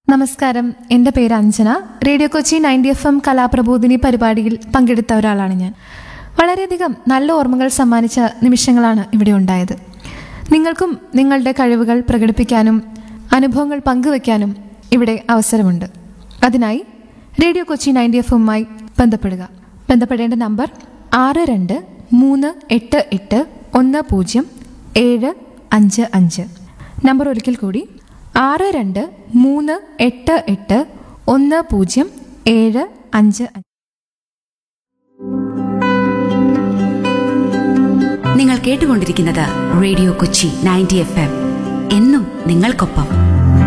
നമസ്കാരം എൻ്റെ പേര് Anjana radio Kochi ninety F M കലാപ്രബോധിനി പരിപാടിയിൽ പങ്കെടുത്ത ഒരാളാണ് ഞാൻ വളരെയധികം നല്ല ഓർമ്മകൾ സമ്മാനിച്ച നിമിഷങ്ങളാണ് ഇവിടെ ഉണ്ടായത് നിങ്ങൾക്കും നിങ്ങളുടെ കഴിവുകൾ പ്രകടിപ്പിക്കാനും അനുഭവങ്ങൾ പങ്കുവെക്കാനും ഇവിടെ അവസരമുണ്ട് അതിനായി റേഡിയോ കൊച്ചി നയൻറ്റി എഫ് എമ്മുമായി ബന്ധപ്പെടുക ബന്ധപ്പെടേണ്ട നമ്പർ ആറ് രണ്ട് മൂന്ന് എട്ട് എട്ട് ഒന്ന് പൂജ്യം ഏഴ് അഞ്ച് അഞ്ച് നമ്പർ ഒരിക്കൽ കൂടി ആറ് രണ്ട് മൂന്ന് എട്ട് എട്ട് ഒന്ന് പൂജ്യം ഏഴ് അഞ്ച് അഞ്ച് നിങ്ങൾ കേട്ടുകൊണ്ടിരിക്കുന്നത് radio Kochi ninety F M എന്നും നിങ്ങൾക്കൊപ്പം